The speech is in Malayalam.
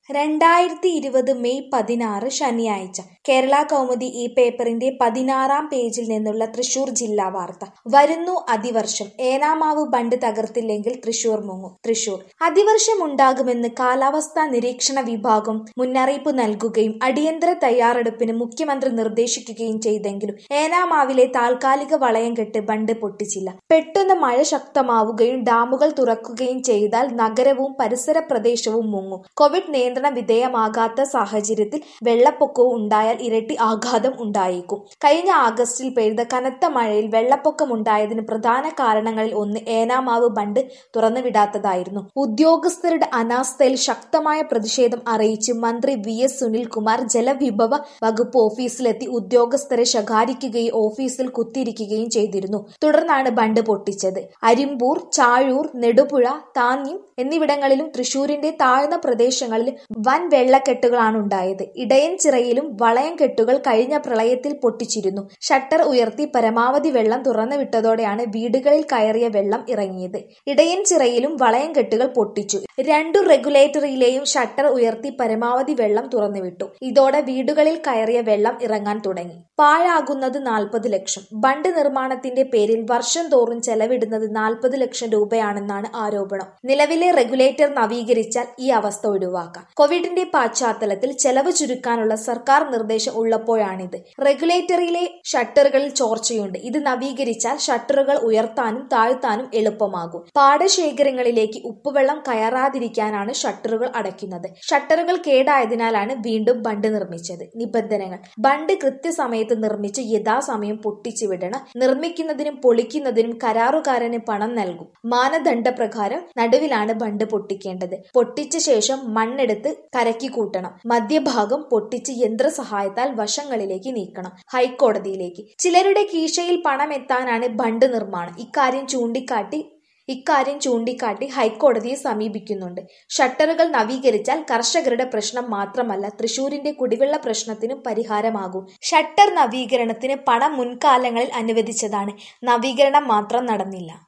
രണ്ടായിരത്തി ഇരുപത് മെയ് പതിനാറ് ശനിയാഴ്ച കേരള കൗമുദി ഈ പേപ്പറിന്റെ പതിനാറാം പേജിൽ നിന്നുള്ള തൃശൂർ ജില്ലാ വാർത്ത വരുന്നു അതിവർഷം ഏനാമാവ് ബണ്ട് തകർത്തില്ലെങ്കിൽ തൃശൂർ മുങ്ങും തൃശൂർ അതിവർഷം ഉണ്ടാകുമെന്ന് കാലാവസ്ഥാ നിരീക്ഷണ വിഭാഗം മുന്നറിയിപ്പ് നൽകുകയും അടിയന്തര തയ്യാറെടുപ്പിന് മുഖ്യമന്ത്രി നിർദ്ദേശിക്കുകയും ചെയ്തെങ്കിലും ഏനാമാവിലെ താൽക്കാലിക വളയം കെട്ട് ബണ്ട് പൊട്ടിച്ചില്ല പെട്ടെന്ന് മഴ ശക്തമാവുകയും ഡാമുകൾ തുറക്കുകയും ചെയ്താൽ നഗരവും പരിസര പ്രദേശവും മുങ്ങും കോവിഡ് നിയന്ത്രണ വിധേയമാകാത്ത സാഹചര്യത്തിൽ വെള്ളപ്പൊക്കവും ഉണ്ടായാൽ ഇരട്ടി ആഘാതം ഉണ്ടായേക്കും കഴിഞ്ഞ ആഗസ്റ്റിൽ പെയ്ത കനത്ത മഴയിൽ വെള്ളപ്പൊക്കമുണ്ടായതിന് പ്രധാന കാരണങ്ങളിൽ ഒന്ന് ഏനാമാവ് ബണ്ട് തുറന്നുവിടാത്തതായിരുന്നു ഉദ്യോഗസ്ഥരുടെ അനാസ്ഥയിൽ ശക്തമായ പ്രതിഷേധം അറിയിച്ച് മന്ത്രി വി എസ് സുനിൽകുമാർ ജലവിഭവ വകുപ്പ് ഓഫീസിലെത്തി ഉദ്യോഗസ്ഥരെ ശകാരിക്കുകയും ഓഫീസിൽ കുത്തിയിരിക്കുകയും ചെയ്തിരുന്നു തുടർന്നാണ് ബണ്ട് പൊട്ടിച്ചത് അരിമ്പൂർ ചാഴൂർ നെടുപുഴ താന്യം എന്നിവിടങ്ങളിലും തൃശൂരിന്റെ താഴ്ന്ന പ്രദേശങ്ങളിലും വൻ വെള്ളക്കെട്ടുകളാണ് ഉണ്ടായത് ഇടയൻചിറയിലും വളയം കെട്ടുകൾ കഴിഞ്ഞ പ്രളയത്തിൽ പൊട്ടിച്ചിരുന്നു ഷട്ടർ ഉയർത്തി പരമാവധി വെള്ളം തുറന്നു വിട്ടതോടെയാണ് വീടുകളിൽ കയറിയ വെള്ളം ഇറങ്ങിയത് ഇടയൻചിറയിലും വളയം കെട്ടുകൾ പൊട്ടിച്ചു രണ്ടു റെഗുലേറ്ററിയിലെയും ഷട്ടർ ഉയർത്തി പരമാവധി വെള്ളം തുറന്നുവിട്ടു ഇതോടെ വീടുകളിൽ കയറിയ വെള്ളം ഇറങ്ങാൻ തുടങ്ങി പാഴാകുന്നത് നാൽപ്പത് ലക്ഷം ബണ്ട് നിർമ്മാണത്തിന്റെ പേരിൽ വർഷം തോറും ചെലവിടുന്നത് നാൽപ്പത് ലക്ഷം രൂപയാണെന്നാണ് ആരോപണം നിലവിലെ റെഗുലേറ്റർ നവീകരിച്ചാൽ ഈ അവസ്ഥ ഒഴിവാക്കാം കോവിഡിന്റെ പശ്ചാത്തലത്തിൽ ചെലവ് ചുരുക്കാനുള്ള സർക്കാർ നിർദ്ദേശം ഉള്ളപ്പോഴാണിത് റെഗുലേറ്ററിലെ ഷട്ടറുകളിൽ ചോർച്ചയുണ്ട് ഇത് നവീകരിച്ചാൽ ഷട്ടറുകൾ ഉയർത്താനും താഴ്ത്താനും എളുപ്പമാകും പാടശേഖരങ്ങളിലേക്ക് ഉപ്പുവെള്ളം കയറാതിരിക്കാനാണ് ഷട്ടറുകൾ അടയ്ക്കുന്നത് ഷട്ടറുകൾ കേടായതിനാലാണ് വീണ്ടും ബണ്ട് നിർമ്മിച്ചത് നിബന്ധനകൾ ബണ്ട് കൃത്യസമയത്ത് നിർമ്മിച്ച് യഥാസമയം പൊട്ടിച്ചു വിടണം നിർമ്മിക്കുന്നതിനും പൊളിക്കുന്നതിനും കരാറുകാരന് പണം നൽകും മാനദണ്ഡപ്രകാരം നടുവിലാണ് ബണ്ട് പൊട്ടിക്കേണ്ടത് പൊട്ടിച്ച ശേഷം മണ്ണെടുത്ത് കരക്കി കൂട്ടണം മധ്യഭാഗം പൊട്ടിച്ച് യന്ത്രസഹായത്താൽ വശങ്ങളിലേക്ക് നീക്കണം ഹൈക്കോടതിയിലേക്ക് ചിലരുടെ കീശയിൽ പണം എത്താനാണ് ബണ്ട് നിർമ്മാണം ഇക്കാര്യം ചൂണ്ടിക്കാട്ടി ഇക്കാര്യം ചൂണ്ടിക്കാട്ടി ഹൈക്കോടതിയെ സമീപിക്കുന്നുണ്ട് ഷട്ടറുകൾ നവീകരിച്ചാൽ കർഷകരുടെ പ്രശ്നം മാത്രമല്ല തൃശൂരിന്റെ കുടിവെള്ള പ്രശ്നത്തിനും പരിഹാരമാകും ഷട്ടർ നവീകരണത്തിന് പണം മുൻകാലങ്ങളിൽ അനുവദിച്ചതാണ് നവീകരണം മാത്രം നടന്നില്ല